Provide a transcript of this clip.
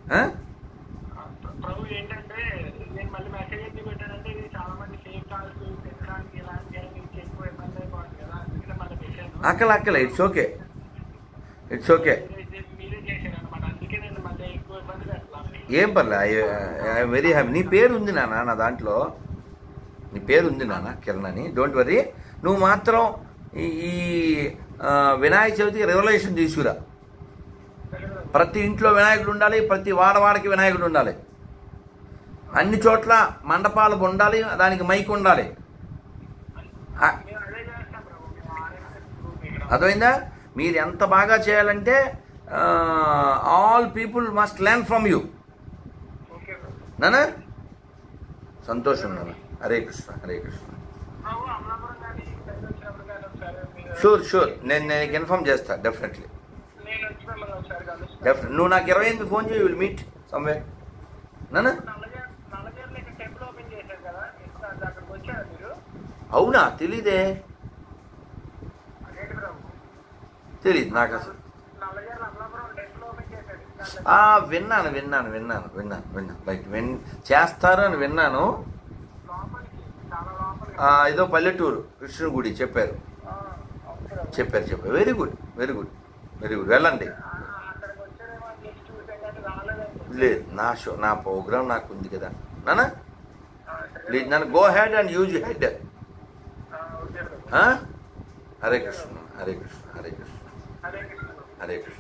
ఆ? ప్రభు ఏంటంటే నేను మళ్ళీ మెసేజ్ ఎందుకు పెట్టానంటే ఇది చాలా మంది ఫేక్ కాల్స్ పెట్టడానికి ఇలాంటి అన్ని ఎక్కువ ఇబ్బంది అయిపోతుంది కదా అందుకనే మళ్ళీ పెట్టాను అక్కల అక్కల ఇట్స్ ఓకే ఇట్స్ ఓకే మీరే మీరే చేశారు అనమాట అందుకే నేను మళ్ళీ ఎక్కువ ఇబ్బంది పెట్టాలి ఏం పర్లే ఐ వెరీ హ్యాపీ నీ పేరు ఉంది నాన్న నా దాంట్లో నీ పేరు ఉంది నాన్న కిరణ్ అని డోంట్ వరీ నువ్వు మాత్రం ఈ ఈ, ఆ, వినాయక చవితికి రెవల్యూషన్ తీసుకురా ప్రతి ఇంట్లో వినాయకుడు ఉండాలి ప్రతి వాడవాడకి వినాయకుడు ఉండాలి అన్ని చోట్ల మండపాలు ఉండాలి దానికి మైక్ ఉండాలి ఆ, మేము అదే చేస్తాం ప్రభు మేము ఆర్ఎస్ఎస్ గ్రూప్ ఇక్కడ అర్థమైందా మీరు ఎంత బాగా చేయాలంటే all people must learn from you okay Prabhu నానా సంతోషం నాన్న హరే కృష్ణ హరే కృష్ణ ప్రభు అమలాపురం కానీ పెద్ద వచ్చినప్పుడు కానీ ఒకసారి మీరు షూర్ షూర్ నేను నేను ఇన్ఫామ్ చేస్తా డెఫినెట్లీ నేను వచ్చి మిమ్మల్ని ఒకసారి కలుస్తాను డెఫినెట్ నువ్వు నాకు ఇరవై ఎనిమిది ఫోన్ చేయి విల్ మీట్ సమ్వే నానా నల్లజర్ నల్లజర్లో ఇక్కడ టెంపుల్ ఓపెన్ చేశారు కదా ఇక్కడ అక్కడికి వచ్చారా మీరు అవునా తెలీదే అదేంటి ప్రభు తెలీదు నాకు అసలు నల్లజర్ల అమలాపురం టెంపుల్ ఓపెన్ చేశారు దాంట్లో ఆ, విన్నాను విన్నాను విన్నాను విన్నాను విన్నాను రైట్ విన్ చేస్తారు అని విన్నాను లోపలికి చాలా లోపలికి ఆ, ఏదో పల్లెటూరు కృష్ణుడి గుడి చెప్పారు ఆ, అవును ప్రభు. చెప్పారు చెప్పారు very good very good very good వెళ్ళండి ఆ, అక్కడికి వచ్చారేమో అని చెప్పి చూసాం కానీ రాలేదండి లేదు నా షో నా ప్రోగ్రామ్ నాకు ఉంది కదా నానా ఆ, సరే. ప్లీజ్ నన్ను go head and use head ఆ, ఓకే ప్రభు. హరే కృష్ణ హరే కృష్ణ హరే కృష్ణ హరే కృష్ణ ప్రభు. హరే కృష్ణ